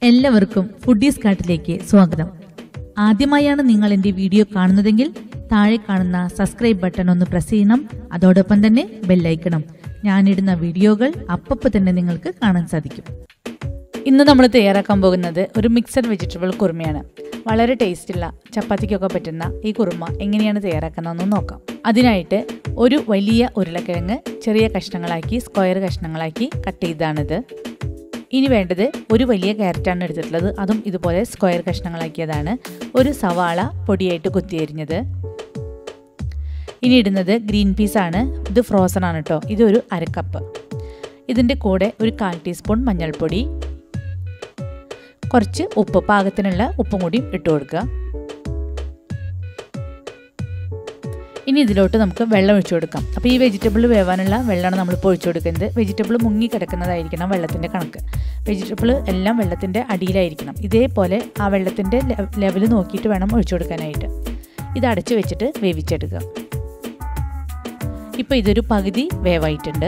എല്ലാവർക്കും ഫുഡീസ് കാട്ടിലേക്ക് സ്വാഗതം ആദ്യമായാണ് നിങ്ങൾ എന്റെ വീഡിയോ കാണുന്നതെങ്കിൽ താഴെ കാണുന്ന സബ്സ്ക്രൈബ് ബട്ടൺ ഒന്ന് പ്രസ് ചെയ്യണം അതോടൊപ്പം തന്നെ ബെല്ലൈക്കണം ഞാനിടുന്ന വീഡിയോകൾ അപ്പപ്പോൾ തന്നെ നിങ്ങൾക്ക് കാണാൻ സാധിക്കും ഇന്ന് നമ്മൾ തയ്യാറാക്കാൻ പോകുന്നത് ഒരു മിക്സഡ് വെജിറ്റബിൾ കുറുമയാണ് വളരെ ടേസ്റ്റുള്ള ചപ്പാത്തിക്കൊക്കെ പറ്റുന്ന ഈ കുറുമ എങ്ങനെയാണ് തയ്യാറാക്കുന്നതെന്ന് നോക്കാം അതിനായിട്ട് ഒരു വലിയ ഉരുളക്കിഴങ്ങ് ചെറിയ കഷ്ണങ്ങളാക്കി സ്ക്വയർ കഷ്ണങ്ങളാക്കി കട്ട് ചെയ്താണിത് ഇനി വേണ്ടത് ഒരു വലിയ ക്യാരറ്റാണ് എടുത്തിട്ടുള്ളത് അതും ഇതുപോലെ സ്ക്വയർ കഷ്ണങ്ങളാക്കിയതാണ് ഒരു സവാള പൊടിയായിട്ട് കുത്തിയരിഞ്ഞത് ഇനി ഇടുന്നത് ഗ്രീൻ പീസ് ആണ് ഇത് ഫ്രോസൺ ആണ് കേട്ടോ ഇതൊരു അരക്കപ്പ് ഇതിൻ്റെ കൂടെ ഒരു കാൽ ടീസ്പൂൺ മഞ്ഞൾപ്പൊടി കുറച്ച് ഉപ്പ് പാകത്തിനുള്ള ഉപ്പും കൂടിയും ഇട്ട് കൊടുക്കുക ഇനി ഇതിലോട്ട് നമുക്ക് വെള്ളം ഒഴിച്ചു കൊടുക്കാം അപ്പോൾ ഈ വെജിറ്റബിൾ വേവാനുള്ള വെള്ളമാണ് നമ്മളിപ്പോൾ ഒഴിച്ചു കൊടുക്കുന്നത് വെജിറ്റബിൾ മുങ്ങി കിടക്കുന്നതായിരിക്കണം വെള്ളത്തിൻ്റെ കണക്ക് വെജിറ്റബിൾ എല്ലാം വെള്ളത്തിൻ്റെ അടിയിലായിരിക്കണം ഇതേപോലെ ആ വെള്ളത്തിൻ്റെ ലെവൽ നോക്കിയിട്ട് വേണം ഒഴിച്ചു കൊടുക്കാനായിട്ട് ഇത് അടച്ചു വെച്ചിട്ട് വേവിച്ചെടുക്കുക ഇപ്പോൾ ഇതൊരു പകുതി വേവായിട്ടുണ്ട്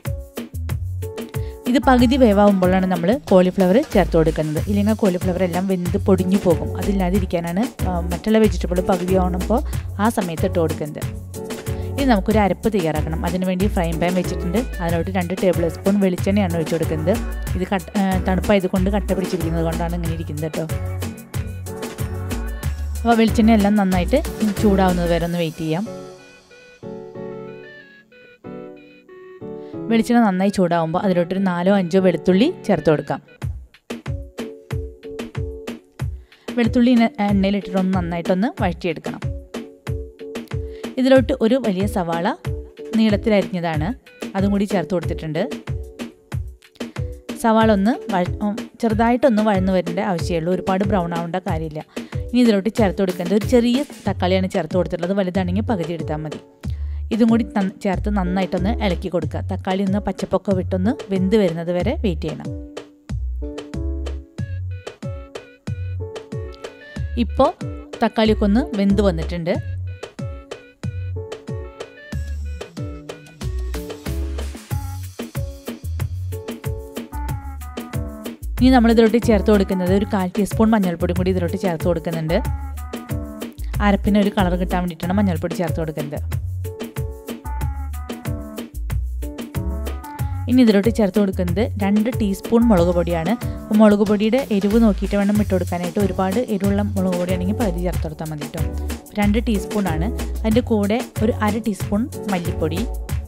ഇത് പകുതി വേവാകുമ്പോഴാണ് നമ്മൾ കോളിഫ്ലവർ ചേർത്ത് കൊടുക്കുന്നത് ഇല്ലെങ്കിൽ കോളിഫ്ലവർ എല്ലാം വെന്ത് പൊടിഞ്ഞു പോകും അതില്ലാതിരിക്കാനാണ് മറ്റുള്ള വെജിറ്റബിൾ പകുതി ആവുമ്പോൾ ആ സമയത്ത് ഇട്ട് കൊടുക്കുന്നത് ഇനി നമുക്കൊരു അരപ്പ് തയ്യാറാക്കണം അതിനുവേണ്ടി ഫ്രൈ പാൻ വെച്ചിട്ടുണ്ട് അതിലോട്ട് രണ്ട് ടേബിൾ സ്പൂൺ വെളിച്ചെണ്ണയാണ് ഒഴിച്ചു കൊടുക്കുന്നത് ഇത് കട്ട തണുപ്പായത് കൊണ്ട് കട്ട പിടിച്ചിരിക്കുന്നത് കൊണ്ടാണ് ഇങ്ങനെ ഇരിക്കുന്നത് കേട്ടോ അപ്പോൾ വെളിച്ചെണ്ണ എല്ലാം നന്നായിട്ട് ചൂടാവുന്നത് വരെ ഒന്ന് വെയിറ്റ് ചെയ്യാം വെളിച്ചെണ്ണ നന്നായി ചൂടാവുമ്പോൾ അതിലോട്ടൊരു നാലോ അഞ്ചോ വെളുത്തുള്ളി ചേർത്ത് കൊടുക്കാം വെളുത്തുള്ളി എണ്ണയിലിട്ടിട്ടൊന്ന് നന്നായിട്ടൊന്ന് വഴറ്റിയെടുക്കണം ഇതിലോട്ട് ഒരു വലിയ സവാള നീളത്തിലരിഞ്ഞതാണ് അതും കൂടി ചേർത്ത് കൊടുത്തിട്ടുണ്ട് സവാള ഒന്ന് ചെറുതായിട്ടൊന്ന് വഴന്നു വരേണ്ട ആവശ്യമുള്ളൂ ഒരുപാട് ബ്രൗൺ ആവേണ്ട കാര്യമില്ല ഇനി ഇതിലോട്ട് ചേർത്ത് കൊടുക്കുന്നത് ഒരു ചെറിയ തക്കാളിയാണ് ചേർത്ത് കൊടുത്തിട്ടുള്ളത് വലുതാണെങ്കിൽ പകുതി എടുത്താൽ മതി ഇതും കൂടി ചേർത്ത് നന്നായിട്ടൊന്ന് ഇളക്കി കൊടുക്കുക തക്കാളി ഒന്ന് പച്ചപ്പൊക്കെ വിട്ടൊന്ന് വെന്ത് വരുന്നത് വരെ വെയിറ്റ് ചെയ്യണം ഇപ്പോൾ തക്കാളിയൊക്കെ ഒന്ന് വെന്ത് വന്നിട്ടുണ്ട് ഇനി നമ്മൾ ഇതിലോട്ട് ചേർത്ത് കൊടുക്കുന്നത് ഒരു കാൽ ടീസ്പൂൺ മഞ്ഞൾപ്പൊടി കൂടി ഇതിലോട്ട് ചേർത്ത് കൊടുക്കുന്നുണ്ട് അരപ്പിന് ഒരു കളർ കിട്ടാൻ വേണ്ടിയിട്ടാണ് മഞ്ഞൾപ്പൊടി ചേർത്ത് കൊടുക്കുന്നത് ഇനി ഇതിലോട്ട് ചേർത്ത് കൊടുക്കുന്നത് രണ്ട് ടീസ്പൂൺ മുളക് പൊടിയാണ് അപ്പോൾ മുളക് പൊടിയുടെ എരിവ് നോക്കിയിട്ട് വേണം ഇട്ട് കൊടുക്കാനായിട്ട് ഒരുപാട് എരിവുള്ള മുളക് പൊടിയാണെങ്കിൽ പകുതി ചേർത്ത് കൊടുത്താൽ മതി കേട്ടോ രണ്ട് ടീസ്പൂണാണ് അതിൻ്റെ കൂടെ ഒരു അര ടീസ്പൂൺ മല്ലിപ്പൊടി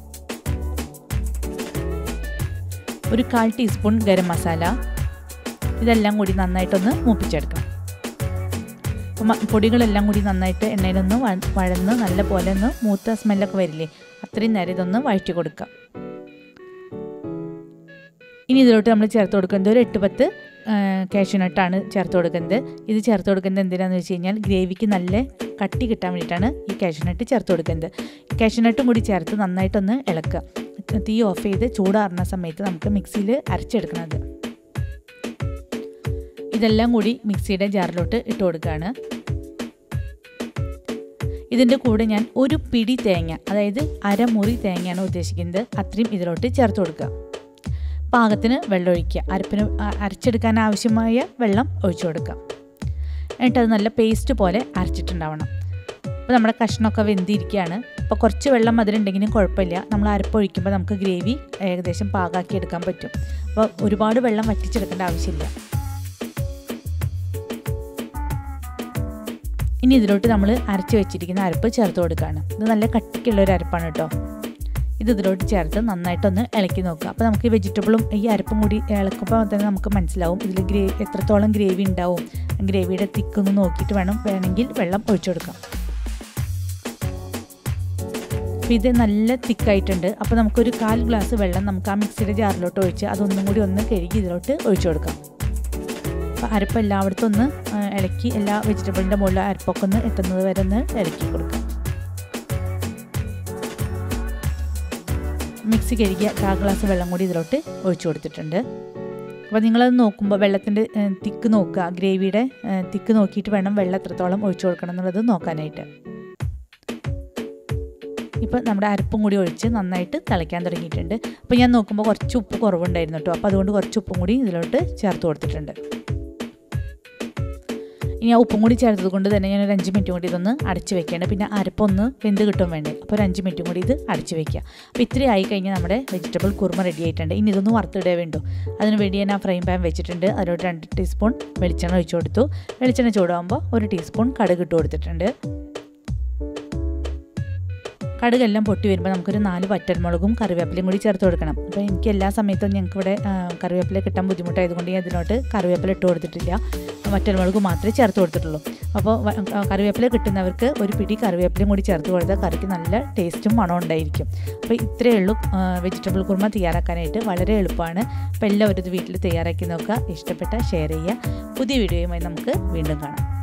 ഒരു കാൽ ടീസ്പൂൺ ഗരം മസാല ഇതെല്ലാം കൂടി നന്നായിട്ടൊന്ന് മൂപ്പിച്ചെടുക്കണം അപ്പം പൊടികളെല്ലാം കൂടി നന്നായിട്ട് എണ്ണയിലൊന്ന് വഴന്ന് നല്ല പോലെ ഒന്ന് മൂത്ത സ്മെല്ലൊക്കെ വരില്ലേ അത്രയും നേരം ഇതൊന്ന് വഴറ്റി കൊടുക്കാം ഇനി ഇതിലോട്ട് നമ്മൾ ചേർത്ത് കൊടുക്കുന്നത് ഒരു എട്ട് പത്ത് കാഷ്യൂനട്ടാണ് ചേർത്ത് കൊടുക്കുന്നത് ഇത് ചേർത്ത് കൊടുക്കുന്നത് എന്തിനാന്ന് വെച്ച് കഴിഞ്ഞാൽ ഗ്രേവിക്ക് നല്ല കട്ടി കിട്ടാൻ വേണ്ടിയിട്ടാണ് ഈ കാഷ്യൂനട്ട് ചേർത്ത് കൊടുക്കുന്നത് കാഷ്യൂനട്ടും കൂടി ചേർത്ത് നന്നായിട്ടൊന്ന് ഇളക്കുക തീ ഓഫ് ചെയ്ത് ചൂടാറുന്ന സമയത്ത് നമുക്ക് മിക്സിയിൽ അരച്ചെടുക്കണത് ഇതെല്ലാം കൂടി മിക്സിയുടെ ജാറിലോട്ട് ഇട്ട് കൊടുക്കുകയാണ് ഇതിൻ്റെ കൂടെ ഞാൻ ഒരു പിടി തേങ്ങ അതായത് അരമുറി തേങ്ങയാണ് ഉദ്ദേശിക്കുന്നത് അത്രയും ഇതിലോട്ട് ചേർത്ത് കൊടുക്കുക പാകത്തിന് വെള്ളം ഒഴിക്കുക അരപ്പിന് അരച്ചെടുക്കാൻ ആവശ്യമായ വെള്ളം ഒഴിച്ചു കൊടുക്കുക എന്നിട്ട് അത് നല്ല പേസ്റ്റ് പോലെ അരച്ചിട്ടുണ്ടാവണം അപ്പോൾ നമ്മുടെ കഷ്ണമൊക്കെ വെന്തിരിക്കുകയാണ് അപ്പോൾ കുറച്ച് വെള്ളം അതിലുണ്ടെങ്കിലും കുഴപ്പമില്ല നമ്മൾ അരപ്പൊഴിക്കുമ്പോൾ നമുക്ക് ഗ്രേവി ഏകദേശം പാകാക്കി എടുക്കാൻ പറ്റും അപ്പോൾ ഒരുപാട് വെള്ളം വറ്റിച്ചെടുക്കേണ്ട ആവശ്യമില്ല ഇനി ഇതിലോട്ട് നമ്മൾ അരച്ച് വെച്ചിരിക്കുന്ന അരപ്പ് ചേർത്ത് കൊടുക്കുകയാണ് ഇത് നല്ല കട്ടിക്കുള്ള ഒരു അരപ്പാണ് കേട്ടോ ഇത് ഇതിലോട്ട് ചേർത്ത് നന്നായിട്ടൊന്ന് ഇളക്കി നോക്കുക അപ്പോൾ നമുക്ക് ഈ വെജിറ്റബിളും ഈ അരപ്പും കൂടി ഇളക്കുമ്പോൾ തന്നെ നമുക്ക് മനസ്സിലാവും ഇതിൽ ഗ്രേവി എത്രത്തോളം ഗ്രേവി ഉണ്ടാവും ഗ്രേവിയുടെ തിക്കൊന്ന് നോക്കിയിട്ട് വേണം വേണമെങ്കിൽ വെള്ളം ഒഴിച്ചു കൊടുക്കാം അപ്പോൾ ഇത് നല്ല തിക്കായിട്ടുണ്ട് അപ്പോൾ നമുക്കൊരു കാൽ ഗ്ലാസ് വെള്ളം നമുക്ക് ആ മിക്സിയുടെ ജാറിലോട്ട് ഒഴിച്ച് അതൊന്നും കൂടി ഒന്ന് കഴുകി ഇതിലോട്ട് ഒഴിച്ചു കൊടുക്കാം അപ്പോൾ അരപ്പ് എല്ലായിടത്തും ഒന്ന് ഇളക്കി എല്ലാ വെജിറ്റബിളിൻ്റെ മുകളിൽ അരപ്പൊക്കെ ഒന്ന് എത്തുന്നത് വരെ ഒന്ന് ഇളക്കി കൊടുക്കാം മിക്സി കഴുകിയ കാ ഗ്ലാസ് വെള്ളം കൂടി ഇതിലോട്ട് ഒഴിച്ചു കൊടുത്തിട്ടുണ്ട് അപ്പോൾ നിങ്ങളത് നോക്കുമ്പോൾ വെള്ളത്തിൻ്റെ തിക്ക് നോക്കുക ഗ്രേവിയുടെ തിക്ക് നോക്കിയിട്ട് വേണം വെള്ളം എത്രത്തോളം ഒഴിച്ചു കൊടുക്കണം എന്നുള്ളത് നോക്കാനായിട്ട് ഇപ്പോൾ നമ്മുടെ അരപ്പും കൂടി ഒഴിച്ച് നന്നായിട്ട് തിളയ്ക്കാൻ തുടങ്ങിയിട്ടുണ്ട് അപ്പോൾ ഞാൻ നോക്കുമ്പോൾ കുറച്ച് ഉപ്പ് കുറവുണ്ടായിരുന്നു കേട്ടോ അപ്പോൾ അതുകൊണ്ട് കുറച്ച് ഉപ്പും കൂടി ഇതിലോട്ട് ചേർത്ത് കൊടുത്തിട്ടുണ്ട് ഇനി ആ ഉപ്പും കൂടി ചേർത്തത് കൊണ്ട് തന്നെ ഞാൻ ഒരു അഞ്ച് മിനിറ്റ് കൂടി ഇതൊന്ന് അടച്ച് വെക്കേണ്ട പിന്നെ അരപ്പൊന്ന് വെന്ത് കിട്ടും വേണ്ടേ അപ്പോൾ ഒരു അഞ്ച് മിനിറ്റും കൂടി ഇത് അടച്ച് വെക്കുക അപ്പോൾ ഇത്രയും ആയി കഴിഞ്ഞാൽ നമ്മുടെ വെജിറ്റബിൾ കുറുമ റെഡി ആയിട്ടുണ്ട് ഇനി ഇതൊന്ന് വറുത്തിടേ വേണ്ടു അതിന് വേണ്ടി ഞാൻ ആ ഫ്രൈ പാൻ വെച്ചിട്ടുണ്ട് അതിലോട്ട് രണ്ട് ടീസ്പൂൺ വെളിച്ചെണ്ണ ഒഴിച്ചു കൊടുത്തു വെളിച്ചെണ്ണ ചൂടാകുമ്പോൾ ഒരു ടീസ്പൂൺ കടുക് ഇട്ട് കൊടുത്തിട്ടുണ്ട് കടുകെല്ലാം പൊട്ടി വരുമ്പോൾ നമുക്കൊരു നാല് വറ്റൽമുളകും കറിവേപ്പിലയും കൂടി ചേർത്ത് കൊടുക്കണം അപ്പോൾ എനിക്ക് എല്ലാ സമയത്തും ഞങ്ങൾക്ക് ഇവിടെ ആ, കറിവേപ്പില കിട്ടാൻ ബുദ്ധിമുട്ടായതുകൊണ്ട് ഞാൻ ഇതിനോട്ട് കറിവേപ്പില ഇട്ട് കൊടുത്തിട്ടില്ല വറ്റൽമുളക് മാത്രമേ ചേർത്ത് കൊടുത്തിട്ടുള്ളൂ അപ്പോൾ വ- ആ, കറിവേപ്പില കിട്ടുന്നവർക്ക് ഒരു പിടി കറിവേപ്പിലയും കൂടി ചേർത്ത് കൊടുത്താൽ കറിക്ക് നല്ല ടേസ്റ്റും മണവും ഉണ്ടായിരിക്കും അപ്പോൾ ഇത്രയേ ഉള്ളൂ വെജിറ്റബിൾ കുറുമ തയ്യാറാക്കാനായിട്ട് വളരെ എളുപ്പമാണ് അപ്പോൾ എല്ലാവരും ഇത് വീട്ടിൽ തയ്യാറാക്കി നോക്കുക ഇഷ്ടപ്പെട്ട ഷെയർ ചെയ്യുക പുതിയ വീഡിയോയുമായി നമുക്ക് വീണ്ടും കാണാം